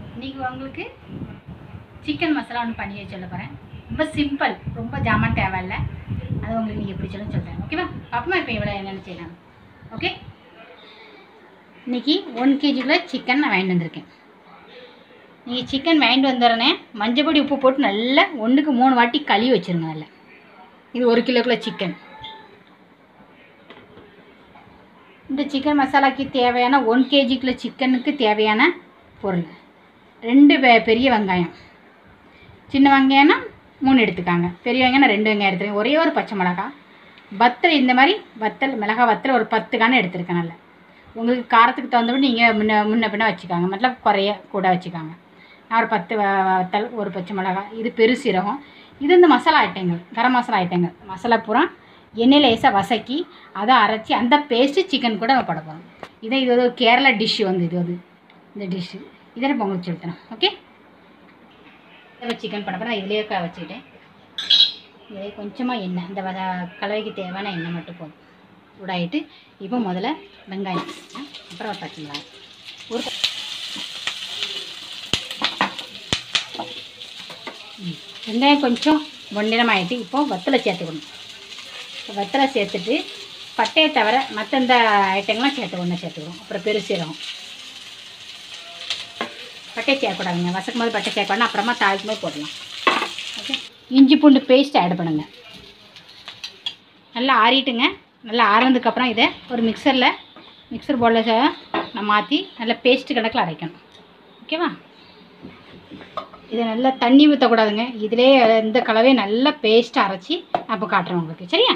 இன்னைக்கு உங்களுக்கு சிக்கன் மசாலா ஒன்று பண்ணி சொல்ல போகிறேன் ரொம்ப சிம்பிள் ரொம்ப ஜாமான் தேவையில்ல அது உங்களுக்கு நீங்கள் எப்படி சொல்லணும்னு சொல்கிறேன் ஓகேவா அப்பமா இப்போ இவ்வளோ என்னென்னு செய்யலாம் ஓகே இன்னைக்கு ஒன் கேஜிக்குள்ள சிக்கன் நான் வாங்கிட்டு வந்திருக்கேன் நீங்கள் சிக்கன் வாங்கிட்டு வந்துடுறேனே மஞ்சப்பொடி உப்பு போட்டு நல்லா ஒன்றுக்கு மூணு வாட்டி கழுவி வச்சுருங்க நல்லா இது ஒரு கிலோக்குள்ள சிக்கன் இந்த சிக்கன் மசாலாக்கு தேவையான ஒன் கேஜிக்குள்ள சிக்கனுக்கு தேவையான பொருள் ரெண்டு பெ- பெரிய வெங்காயம் சின்ன வெங்காயம்னா மூணு எடுத்துக்காங்க பெரிய வெங்காயம் ரெண்டு வெங்காயம் எடுத்துருக்கேன் ஒரே ஒரு பச்சை மிளகாய் வத்தல் இந்த மாதிரி வத்தல் மிளகா வத்தல் ஒரு பத்து கான எடுத்துருக்கேன் நல்லா உங்களுக்கு காரத்துக்கு தகுந்தபடி நீங்கள் முன்ன முன்ன பின்ன வச்சுக்காங்க மத்தலப் குறைய கூட வச்சுக்காங்க நான் ஒரு பத்து வ- வத்தல் ஒரு பச்சை மிளகாய் இது பெருசீரகம் இது இந்த மசாலா ஐட்டங்கள் கரம் மசாலா ஐட்டங்கள் மசாலா பூரா எண்ணெயில் லேசாக வசக்கி அதை அரைச்சி அந்த பேஸ்ட்டு சிக்கன் கூட நம்ம போட போகிறோம் இதை இது ஒரு கேரளா டிஷ்ஷு வந்து இது வந்து இந்த டிஷ்ஷு இதை நான் உங்களுக்கு சொல்லித்தரேன் ஓகே சிக்கன் பண்ண போகிறேன் இதுலேயே க வச்சுக்கிட்டேன் இதே கொஞ்சமாக எண்ணெய் இந்த வத கலவைக்கு தேவையான எண்ணெய் மட்டும் போதும் சூடாயிட்டு இப்போ முதல்ல வெங்காயம் ஆ, அப்புறம் ஒரு பச்சை மிளகாய் ஒரு ப- ம், வெங்காயம் கொஞ்சம் பொன்னிறம் ஆகிட்டு இப்போ வத்தலை சேர்த்துக்கணும் இப்போ வத்தலை சேர்த்துட்டு பட்டையை தவிர மற்ற இந்த ஐட்டங்கள்லாம் சேர்த்து ஒன்று சேர்த்துக்கணும் அப்புறம் பெருசீரகம் பட்டை சேர்க்கக்கூடாதுங்க வசக்கும் போது பட்டை சேர்க்கணும் அப்புறமா தாளிக்கும் போது போடலாம் ஓகே இஞ்சி பூண்டு பேஸ்ட் ஆட் பண்ணுங்க நல்லா ஆறிட்டுங்க நல்லா ஆறினதுக்கப்புறம் இதை ஒரு மிக்சரில் மிக்சர் பவுலில் நான் மாற்றி நல்லா பேஸ்ட் கணக்கில் அரைக்கணும் ஓகேவா இதை நல்லா தண்ணி ஊற்றக்கூடாதுங்க இதிலே இந்த கலவையை நல்லா பேஸ்ட்டு அரைச்சி அப்போ காட்டுறேன் உங்களுக்கு சரியா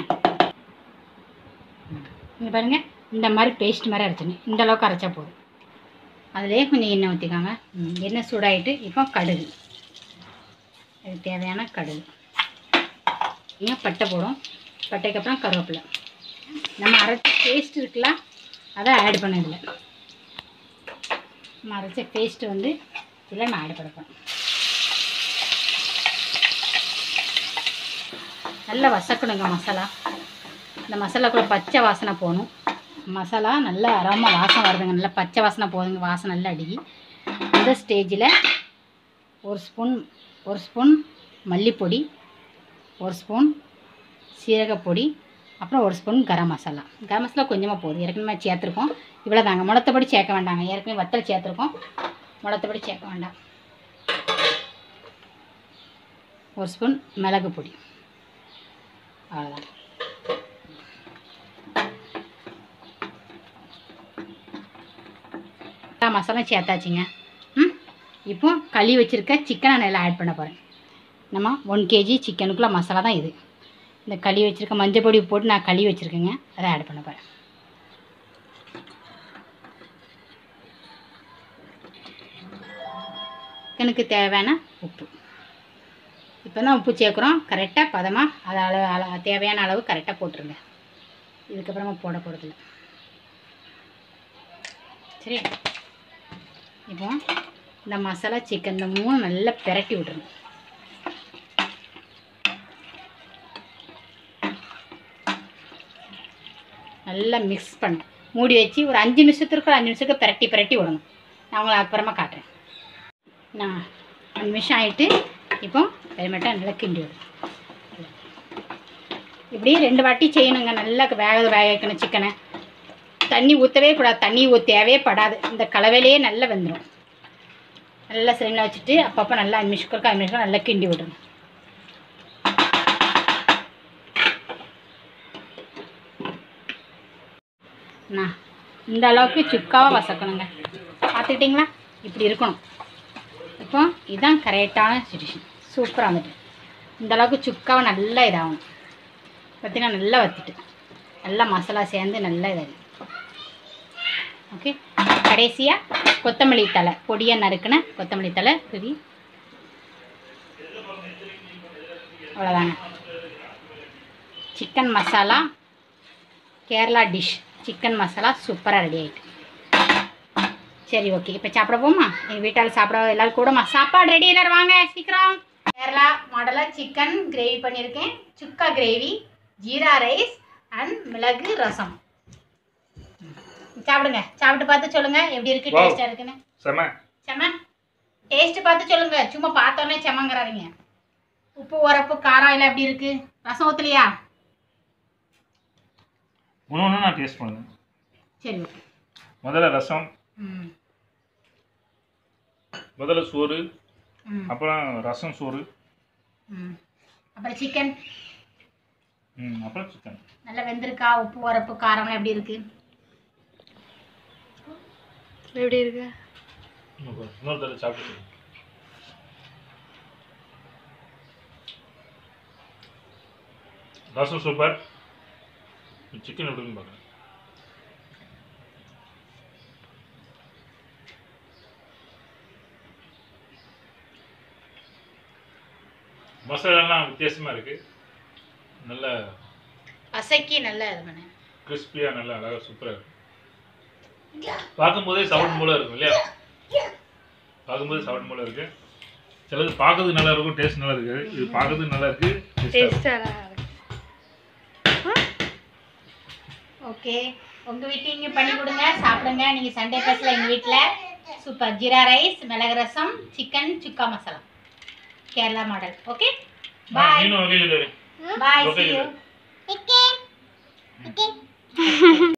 இங்கே பாருங்கள் இந்த மாதிரி பேஸ்ட் மாதிரி அரைச்சிங்க இந்த அளவுக்கு அரைச்சா போதும் அதிலே கொஞ்சம் எண்ணெய் ஊற்றிக்காங்க ம், எண்ணெய் சூடாயிட்டு இப்போ கடுகு அதுக்கு தேவையான கடுகு இங்கே பட்டை போடும் பட்டைக்கு அப்புறம் கருவேப்பிலை நம்ம அரைச்ச பேஸ்ட் இருக்குல்ல அதை ஆட் பண்ண இதில் நம்ம அரைச்ச பேஸ்ட்டு வந்து இதில் நான் ஆட் பண்ண போகிறேன் நல்லா வசக்கணுங்க மசாலா இந்த மசாலாக்குள்ள பச்சை வாசனை போகணும் மசாலா நல்லா அரோமா வாசனை வருதுங்க நல்லா பச்சை வாசனை போகுதுங்க வாசனை நல்லா அடிக்கி இந்த ஸ்டேஜில் ஒரு ஸ்பூன் ஒரு ஸ்பூன் மல்லிப்பொடி ஒரு ஸ்பூன் சீரகப்பொடி அப்புறம் ஒரு ஸ்பூன் கரம் மசாலா கரம் மசாலா கொஞ்சமாக போதும் ஏற்கனவே சேர்த்துருக்கோம் இவ்வளோ தாங்க முளத்தப்படி சேர்க்க வேண்டாங்க ஏற்கனவே வத்தல் சேர்த்துருக்கோம் முளத்தப்படி சேர்க்க வேண்டாம் ஒரு ஸ்பூன் மிளகு பொடி அவ்வளோதான் எல்லா மசாலாம் சேர்த்தாச்சுங்க ம் இப்போ களி வச்சுருக்க சிக்கனை நான் எல்லாம் ஆட் பண்ண போகிறேன் நம்ம ஒன் கேஜி சிக்கனுக்குள்ளே மசாலா தான் இது இந்த களி வச்சுருக்க மஞ்சள் பொடி போட்டு நான் களி வச்சுருக்கேங்க அதை ஆட் பண்ண போகிறேன் சிக்கனுக்கு தேவையான உப்பு இப்போ தான் உப்பு சேர்க்குறோம் கரெக்டாக பதமாக அது அளவு அள தேவையான அளவு கரெக்டாக போட்டுருங்க இதுக்கப்புறமா போட போகிறதில்ல சரி இப்போ இந்த மசாலா சிக்கன் இந்த மூணு நல்லா பிரட்டி விட்ருங்க நல்லா மிக்ஸ் பண்ணு மூடி வச்சு ஒரு அஞ்சு நிமிஷத்துக்கு ஒரு அஞ்சு நிமிஷத்துக்கு பிரட்டி பிரட்டி விடணும் நான் உங்களை அப்புறமா காட்டுறேன் நான் அஞ்சு நிமிஷம் ஆகிட்டு இப்போ பெருமட்டா நல்லா கிண்டி விடும் இப்படியே ரெண்டு வாட்டி செய்யணுங்க நல்லா வேக வேக வைக்கணும் சிக்கனை தண்ணி ஊற்றவே கூடாது தண்ணி ஊ- தேவையே படாது இந்த கலவையிலேயே நல்லா வெந்துடும் நல்லா சிலிண்டில் வச்சுட்டு அப்பப்போ நல்லா அஞ்சு நிமிஷத்துக்கு அஞ்சு நிமிஷம் நல்லா கிண்டி விடணும் நான் இந்த அளவுக்கு சுக்காவாக வசக்கணுங்க பார்த்துக்கிட்டிங்களா இப்படி இருக்கணும் இப்போ இதுதான் கரெக்டான சுச்சுவேஷன் சூப்பராக வந்துட்டு இந்த அளவுக்கு சுக்காவை நல்லா இதாகணும் பார்த்தீங்கன்னா நல்லா வத்திட்டு நல்லா மசாலா சேர்ந்து நல்லா இதாகி ஓகே கடைசியாக கொத்தமல்லி தலை பொடியாக நறுக்குன கொத்தமல்லி தலை துதி அவ்வளோதாங்க chicken masala Kerala dish chicken masala சூப்பராக ரெடி ஆயிட்டு சரி ஓகே இப்போ சாப்பிட போமா எங்கள் வீட்டால் சாப்பிட எல்லாரும் கூடமா சாப்பாடு ரெடி எல்லாரும் வாங்க சீக்கிரம் கேரளா மாடலாக சிக்கன் கிரேவி பண்ணியிருக்கேன் sukka gravy jeera rice and மிளகு ரசம் சாப்பிடுங்க சாப்பிட்டு பார்த்து சொல்லுங்க எப்படி இருக்கு Wow. டேஸ்டா இருக்குன்னு செம செம்ம டேஸ்ட் பார்த்து சொல்லுங்க சும்மா பார்த்தோன்னே செமங்கிறாதீங்க உப்பு உரப்பு காரம் எல்லாம் எப்படி இருக்கு ரசம் ஊற்றலையா ஒன்று ஒன்று நான் டேஸ்ட் பண்ணுவேன் சரி ஓகே முதல்ல ரசம் ம் முதல்ல சோறு ம் அப்புறம் ரசம் சோறு ம் அப்புறம் சிக்கன் ம் அப்புறம் சிக்கன் நல்லா வெந்திருக்கா உப்பு உரப்பு காரம்லாம் எப்படி இருக்கு எப்படி இருக்கு இன்னொரு தடவை சாப்பிட்டு ரசம் சூப்பர் சிக்கன் எப்படின்னு பார்க்குறேன் மசாலாலாம் வித்தியாசமாக இருக்குது நல்ல பசைக்கு நல்லா இது பண்ணு கிறிஸ்பியாக நல்லா அழகாக சூப்பராக இருக்கு பார்க்கும்போதே சாப்பிடும் போல இருக்கும் இல்லையா பார்க்கும்போது சாப்பிடும் போல இருக்கு சிலது பார்க்கறதுக்கு நல்லா இருக்கும் டேஸ்ட் நல்லா இருக்கு இது பார்க்கறதுக்கு நல்லா இருக்கு taste ஆ இருக்கு. டேஸ்டாக இருக்கு ஓகே உங்கள் வீட்லையும் பண்ணி கொடுங்க சாப்பிடுங்க நீங்கள் சண்டே பேசல எங்கள் வீட்டில் சூப்பர் ஜீரா ரைஸ் மிளகு rasam chicken sukka masala Kerala model okay ஆ, பாய் நீனும் வகையில் பாய் Okay, see you okay.